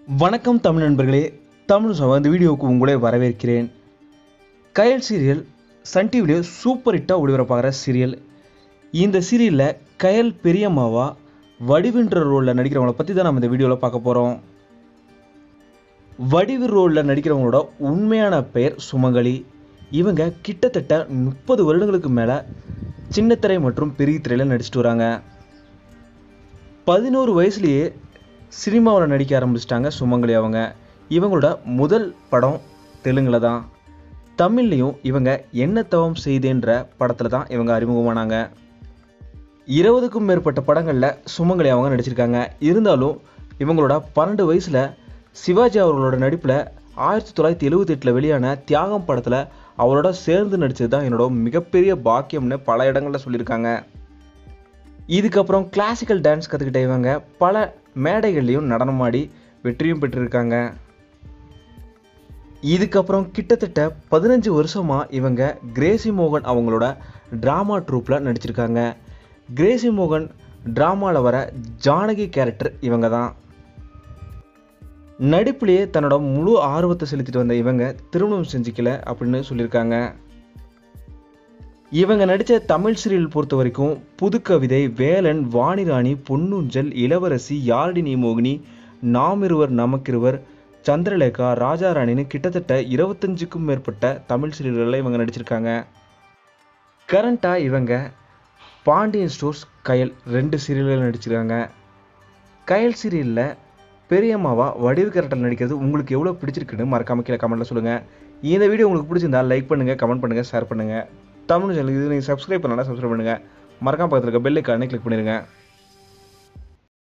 வணக்கம் தமிழ் நண்பர்களே தமிழ் சபா இந்த வீடியோவுக்கு உங்களை வரவேற்கிறேன் கயல் சீரியல் சன் டிவிலே சூப்பர் ஹிட்டாக ஒளிபரப்பாகிற சீரியல் இந்த சீரியலில் கயல் பெரியம்மாவா வடிவுன்ற ரோலில் நடிக்கிறவங்கள பற்றி தான் நம்ம இந்த வீடியோவில் பார்க்க போகிறோம் வடிவு ரோலில் நடிக்கிறவங்களோட உண்மையான பெயர் சுமங்கலி இவங்க கிட்டத்தட்ட முப்பது வருடங்களுக்கு மேலே சின்னத்திரை மற்றும் பெரிய திரையில் நடிச்சிட்டு வராங்க பதினோரு வயசுலேயே சினிமாவில் நடிக்க ஆரம்பிச்சிட்டாங்க சுமங்கலி அவங்க இவங்களோட முதல் படம் தெலுங்கில் தான் தமிழ்லையும் இவங்க என்ன தவம் செய்தேன்ற படத்தில் தான் இவங்க அறிமுகமானாங்க இருபதுக்கும் மேற்பட்ட படங்களில் சுமங்கலி அவங்க நடிச்சிருக்காங்க இருந்தாலும் இவங்களோட பன்னெண்டு வயசில் சிவாஜி அவர்களோட நடிப்பில் ஆயிரத்தி தொள்ளாயிரத்தி எழுவத்தெட்டில் வெளியான தியாகம் படத்தில் அவரோட சேர்ந்து நடித்தது தான் என்னோட மிகப்பெரிய பாக்கியம்னு பல இடங்களில் சொல்லியிருக்காங்க இதுக்கப்புறம் கிளாசிக்கல் டான்ஸ் கற்றுக்கிட்ட இவங்க பல மேடைகள்லையும் நடனமாடி வெற்றியும் பெற்றிருக்காங்க இதுக்கப்புறம் கிட்டத்தட்ட பதினஞ்சு வருஷமாக இவங்க கிரேசி மோகன் அவங்களோட ட்ராமா ட்ரூப்பில் நடிச்சிருக்காங்க கிரேசி மோகன் ட்ராமாவில் வர ஜானகி கேரக்டர் இவங்க தான் நடிப்புலேயே தன்னோட முழு ஆர்வத்தை செலுத்திட்டு வந்த இவங்க திருமணம் செஞ்சுக்கல அப்படின்னு சொல்லியிருக்காங்க இவங்க நடித்த தமிழ் சீரியல் பொறுத்த வரைக்கும் புதுக்கவிதை வேலன் வாணிராணி பொன்னுஞ்சல் இளவரசி யாழினி மோகினி நாமிருவர் நமக்கிருவர் சந்திரலேகா ராஜாராணின்னு கிட்டத்தட்ட இருபத்தஞ்சுக்கும் மேற்பட்ட தமிழ் சீரியல்களில் இவங்க நடிச்சிருக்காங்க கரண்ட்டாக இவங்க பாண்டியன் ஸ்டோர்ஸ் கயல் ரெண்டு சீரியல்கள் நடிச்சிருக்காங்க கயல் சீரியலில் பெரியம்மாவா வடிவு கேரக்டர் நடிக்கிறது உங்களுக்கு எவ்வளோ பிடிச்சிருக்குன்னு மறக்காம கீழே கமெண்ட்டில் சொல்லுங்கள் இந்த வீடியோ உங்களுக்கு பிடிச்சிருந்தா லைக் பண்ணுங்கள் கமெண்ட் பண்ணுங்கள் ஷேர் பண்ணுங்கள் தமிழ் சேனலுக்கு இது நீங்கள் சப்ஸ்கிரைப் பண்ணலாம் சப்ஸ்கிரைப் பண்ணுங்கள் மறக்காம பக்கத்தில் இருக்க பெல் ஐக்கானே கிளிக் பண்ணிடுங்க